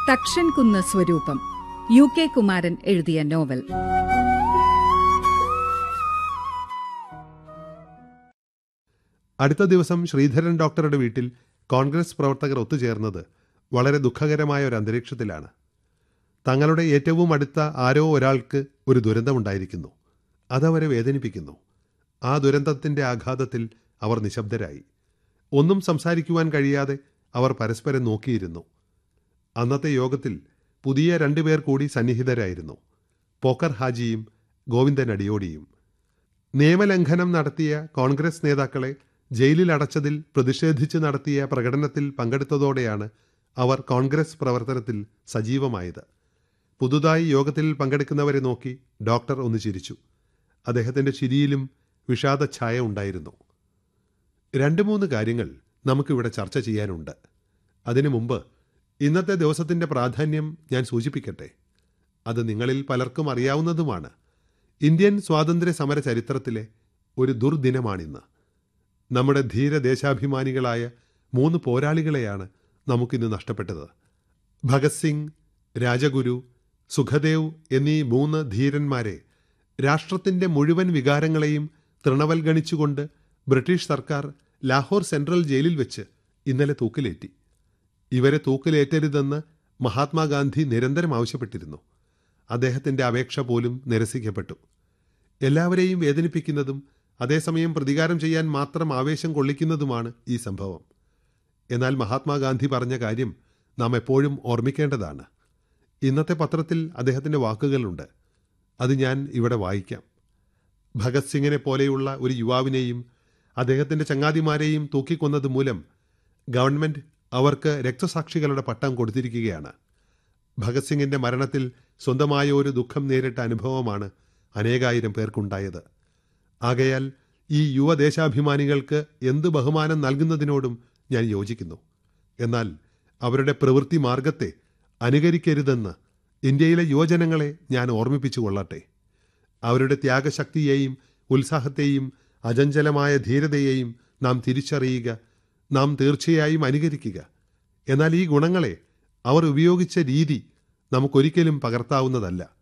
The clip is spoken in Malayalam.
തക്ഷൻ കുന്ന് സ്വരൂപം യു കെ കുമാരൻ എഴുതിയ നോവൽ അടുത്ത ദിവസം ശ്രീധരൻ ഡോക്ടറുടെ വീട്ടിൽ കോൺഗ്രസ് പ്രവർത്തകർ ഒത്തുചേർന്നത് വളരെ ദുഃഖകരമായ ഒരു അന്തരീക്ഷത്തിലാണ് തങ്ങളുടെ ഏറ്റവും അടുത്ത ആരോ ഒരാൾക്ക് ഒരു ദുരന്തമുണ്ടായിരിക്കുന്നു അതവരെ വേദനിപ്പിക്കുന്നു ആ ദുരന്തത്തിന്റെ ആഘാതത്തിൽ അവർ നിശബ്ദരായി ഒന്നും സംസാരിക്കുവാൻ കഴിയാതെ അവർ പരസ്പരം നോക്കിയിരുന്നു അന്നത്തെ യോഗത്തിൽ പുതിയ രണ്ടുപേർ കൂടി സന്നിഹിതരായിരുന്നു പോക്കർ ഹാജിയും ഗോവിന്ദൻ അടിയോടിയും നിയമലംഘനം നടത്തിയ കോൺഗ്രസ് നേതാക്കളെ ജയിലിൽ അടച്ചതിൽ പ്രതിഷേധിച്ച് നടത്തിയ പ്രകടനത്തിൽ പങ്കെടുത്തതോടെയാണ് അവർ കോൺഗ്രസ് പ്രവർത്തനത്തിൽ സജീവമായത് പുതുതായി യോഗത്തിൽ പങ്കെടുക്കുന്നവരെ നോക്കി ഡോക്ടർ ഒന്ന് ചിരിച്ചു അദ്ദേഹത്തിന്റെ ചിരിയിലും വിഷാദഛായ ഉണ്ടായിരുന്നു രണ്ട് മൂന്ന് കാര്യങ്ങൾ നമുക്കിവിടെ ചർച്ച ചെയ്യാനുണ്ട് അതിനു മുമ്പ് ഇന്നത്തെ ദിവസത്തിന്റെ പ്രാധാന്യം ഞാൻ സൂചിപ്പിക്കട്ടെ അത് നിങ്ങളിൽ പലർക്കും അറിയാവുന്നതുമാണ് ഇന്ത്യൻ സ്വാതന്ത്ര്യ സമര ചരിത്രത്തിലെ ഒരു ദുർദിനമാണിന്ന് നമ്മുടെ ധീര ദേശാഭിമാനികളായ മൂന്ന് പോരാളികളെയാണ് നമുക്കിന്ന് നഷ്ടപ്പെട്ടത് ഭഗത് സിംഗ് രാജഗുരു സുഖദേവ് എന്നീ മൂന്ന് ധീരന്മാരെ രാഷ്ട്രത്തിന്റെ മുഴുവൻ വികാരങ്ങളെയും തൃണവൽഗണിച്ചുകൊണ്ട് ബ്രിട്ടീഷ് സർക്കാർ ലാഹോർ സെൻട്രൽ ജയിലിൽ വെച്ച് ഇന്നലെ തൂക്കിലേറ്റി ഇവരെ തൂക്കിലേറ്റരുതെന്ന് മഹാത്മാഗാന്ധി നിരന്തരം ആവശ്യപ്പെട്ടിരുന്നു അദ്ദേഹത്തിന്റെ അപേക്ഷ പോലും നിരസിക്കപ്പെട്ടു എല്ലാവരെയും വേദനിപ്പിക്കുന്നതും അതേസമയം പ്രതികാരം ചെയ്യാൻ മാത്രം ആവേശം കൊള്ളിക്കുന്നതുമാണ് ഈ സംഭവം എന്നാൽ മഹാത്മാഗാന്ധി പറഞ്ഞ കാര്യം നാം എപ്പോഴും ഓർമ്മിക്കേണ്ടതാണ് ഇന്നത്തെ പത്രത്തിൽ അദ്ദേഹത്തിന്റെ വാക്കുകളുണ്ട് അത് ഞാൻ ഇവിടെ വായിക്കാം ഭഗത് സിംഗിനെ പോലെയുള്ള ഒരു യുവാവിനെയും അദ്ദേഹത്തിന്റെ ചങ്ങാതിമാരെയും തൂക്കിക്കൊന്നത് മൂലം ഗവൺമെന്റ് അവർക്ക് രക്തസാക്ഷികളുടെ പട്ടം കൊടുത്തിരിക്കുകയാണ് ഭഗത് സിംഗിന്റെ മരണത്തിൽ സ്വന്തമായ ഒരു ദുഃഖം നേരിട്ട അനുഭവമാണ് അനേകായിരം പേർക്കുണ്ടായത് ആകയാൽ ഈ യുവദേശാഭിമാനികൾക്ക് എന്ത് ബഹുമാനം നൽകുന്നതിനോടും ഞാൻ യോജിക്കുന്നു എന്നാൽ അവരുടെ പ്രവൃത്തി മാർഗത്തെ അനുകരിക്കരുതെന്ന് ഇന്ത്യയിലെ യുവജനങ്ങളെ ഞാൻ ഓർമ്മിപ്പിച്ചു കൊള്ളട്ടെ അവരുടെ ത്യാഗശക്തിയെയും ഉത്സാഹത്തെയും അചഞ്ചലമായ ധീരതയെയും നാം തിരിച്ചറിയുക നാം തീർച്ചയായും അനുകരിക്കുക എന്നാൽ ഈ ഗുണങ്ങളെ അവർ ഉപയോഗിച്ച രീതി നമുക്കൊരിക്കലും പകർത്താവുന്നതല്ല